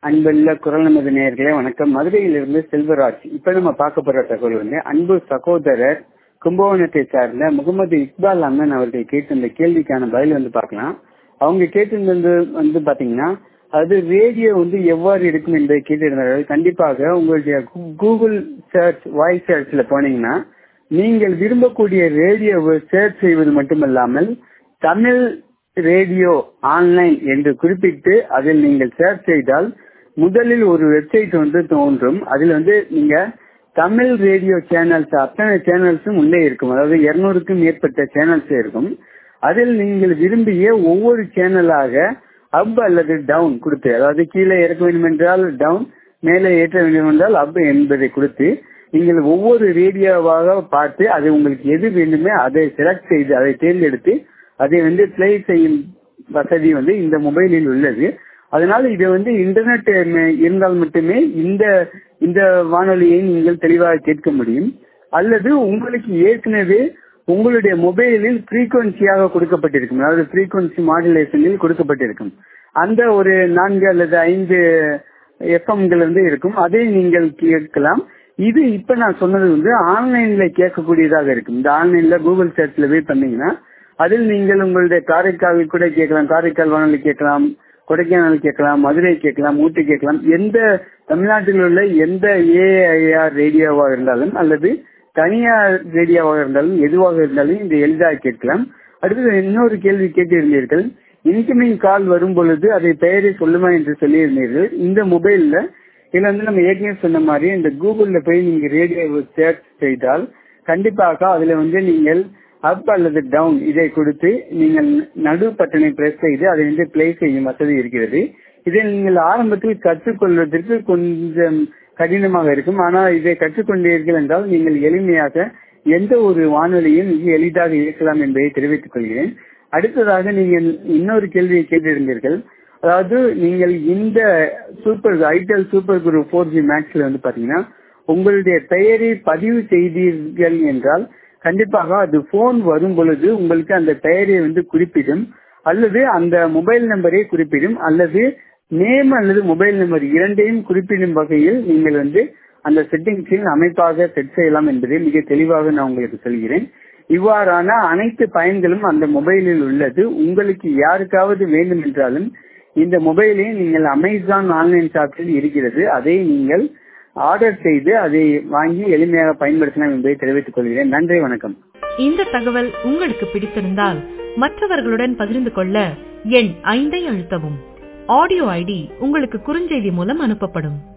அன்புள்ள குரல் நமது நேயர்களே வணக்கம் மதுரையிலிருந்து செல்வராஜ் இப்ப நம்ம பார்க்க போற தகவல் வந்து அன்பு சகோதரர் கும்பகோணத்தை சார்ந்த முகமது இக்பால் அண்ணன் அவர்கள் கேட்டிருந்த கேள்விக்கான பதில் வந்து பார்க்கலாம் அவங்க கேட்டிருந்தது வந்து பாத்தீங்கன்னா அது ரேடியோ வந்து எவ்வாறு இருக்கும் என்பதை கேட்டிருந்தார்கள் கண்டிப்பாக உங்களுடைய கூகுள் சர்ச் வாய்ஸ் சர்ச்ல போனீங்கன்னா நீங்கள் விரும்பக்கூடிய ரேடியோவை சர்ச் செய்வது மட்டுமல்லாமல் தமிழ் ரேடியோ ஆன்லைன் என்று குறிப்பிட்டு அதில் நீங்கள் சர்ச் செய்தால் முதலில் ஒரு வெப்சைட் வந்து தோன்றும் அதில் வந்து நீங்க தமிழ் ரேடியோ சேனல்ஸ் அத்தனை சேனல்ஸும் உள்ளே இருக்கும் அதாவது இருநூறுக்கும் மேற்பட்ட சேனல்ஸ் இருக்கும் அதில் நீங்கள் விரும்பிய ஒவ்வொரு சேனலாக அப் அல்லது டவுன் கொடுத்து அதாவது கீழே இறக்க வேண்டும் என்றால் டவுன் மேலே ஏற்ற வேண்டும் என்றால் அப் என்பதை கொடுத்து நீங்கள் ஒவ்வொரு ரேடியோவாக பார்த்து அது உங்களுக்கு எது வேண்டுமே அதை செலக்ட் செய்து அதை தேர்ந்தெடுத்து அதை வந்து பிளே செய்யும் வசதி வந்து இந்த மொபைலில் உள்ளது அதனால இது வந்து இன்டர்நெட் இருந்தால் மட்டுமே இந்த இந்த வானொலியை நீங்கள் தெளிவாக கேட்க முடியும் அல்லது உங்களுக்கு ஏற்கனவே உங்களுடைய மொபைலில் ஃப்ரீக்குவன்சியாக கொடுக்கப்பட்டிருக்கும் அதாவது ஃப்ரீக்குவன்சி மாடுலேஷனில் கொடுக்கப்பட்டிருக்கும் அந்த ஒரு நான்கு அல்லது ஐந்து எஃப்எம்கள் வந்து இருக்கும் அதை நீங்கள் கேட்கலாம் இது இப்ப நான் சொன்னது வந்து ஆன்லைன்ல கேட்கக்கூடியதாக இருக்கும் இந்த ஆன்லைன்ல கூகுள் சர்ச்ல போய் பண்ணீங்கன்னா அதில் நீங்கள் உங்களுடைய காரைக்காலில் கூட கேட்கலாம் காரைக்கால் வானொலி கேட்கலாம் கொடைக்கானல் கேட்கலாம் மதுரை கேட்கலாம் ஊட்டி கேட்கலாம் எந்த தமிழ்நாட்டில் உள்ள எந்த ஏஐஆர் ரேடியோவாக இருந்தாலும் அல்லது தனியார் ரேடியோவாக இருந்தாலும் எதுவாக இருந்தாலும் இந்த எளிதாக கேட்கலாம் அடுத்தது இன்னொரு கேள்வி கேட்டிருந்தீர்கள் இன்கமிங் கால் வரும் பொழுது அதை பெயரை சொல்லுமா என்று சொல்லியிருந்தீர்கள் இந்த மொபைல்ல இதுல வந்து நம்ம ஏற்கனவே சொன்ன மாதிரி இந்த கூகுள்ல போய் நீங்க ரேடியோ சர்ச் செய்தால் கண்டிப்பாக அதுல வந்து நீங்கள் அப் அல்லது டவுன் இதை கொடுத்து நீங்கள் நடு பட்டனை பிரஸ் செய்து அதை வந்து பிளே செய்யும் வசதி இருக்கிறது இதை நீங்கள் ஆரம்பத்தில் கற்றுக்கொள்வதற்கு கொஞ்சம் கடினமாக இருக்கும் ஆனால் இதை கற்றுக்கொண்டீர்கள் என்றால் நீங்கள் எளிமையாக எந்த ஒரு வானொலியும் மிக எளிதாக இயக்கலாம் என்பதை தெரிவித்துக் கொள்கிறேன் அடுத்ததாக நீங்கள் இன்னொரு கேள்வியை கேட்டிருந்தீர்கள் அதாவது நீங்கள் இந்த super itel super Guru four G மேக்ஸ்ல வந்து பாத்தீங்கன்னா உங்களுடைய பெயரை பதிவு செய்தீர்கள் என்றால் கண்டிப்பாக அது போன் வரும் பொழுது உங்களுக்கு அந்த பெயரை வந்து குறிப்பிடும் அல்லது அந்த மொபைல் நம்பரை குறிப்பிடும் அல்லது நேம் அல்லது மொபைல் நம்பர் இரண்டையும் குறிப்பிடும் வகையில் நீங்கள் வந்து அந்த செட்டிங்ஸில் அமைப்பாக செட் செய்யலாம் என்பதை மிக தெளிவாக நான் உங்களுக்கு சொல்கிறேன் இவ்வாறான அனைத்து பயன்களும் அந்த மொபைலில் உள்ளது உங்களுக்கு யாருக்காவது வேண்டும் என்றாலும் இந்த மொபைலை நீங்கள் அமேசான் ஆன்லைன் ஷாப்பில் இருக்கிறது அதை நீங்கள் ஆர்டர் செய்து அதை வாங்கி எளிமையாக பயன்படுத்தலாம் என்பதை தெரிவித்துக் கொள்கிறேன் நன்றி வணக்கம் இந்த தகவல் உங்களுக்கு பிடித்திருந்தால் மற்றவர்களுடன் பகிர்ந்து கொள்ள எண் ஐந்தை அழுத்தவும் ஆடியோ ஐடி உங்களுக்கு குறுஞ்செய்தி மூலம் அனுப்பப்படும்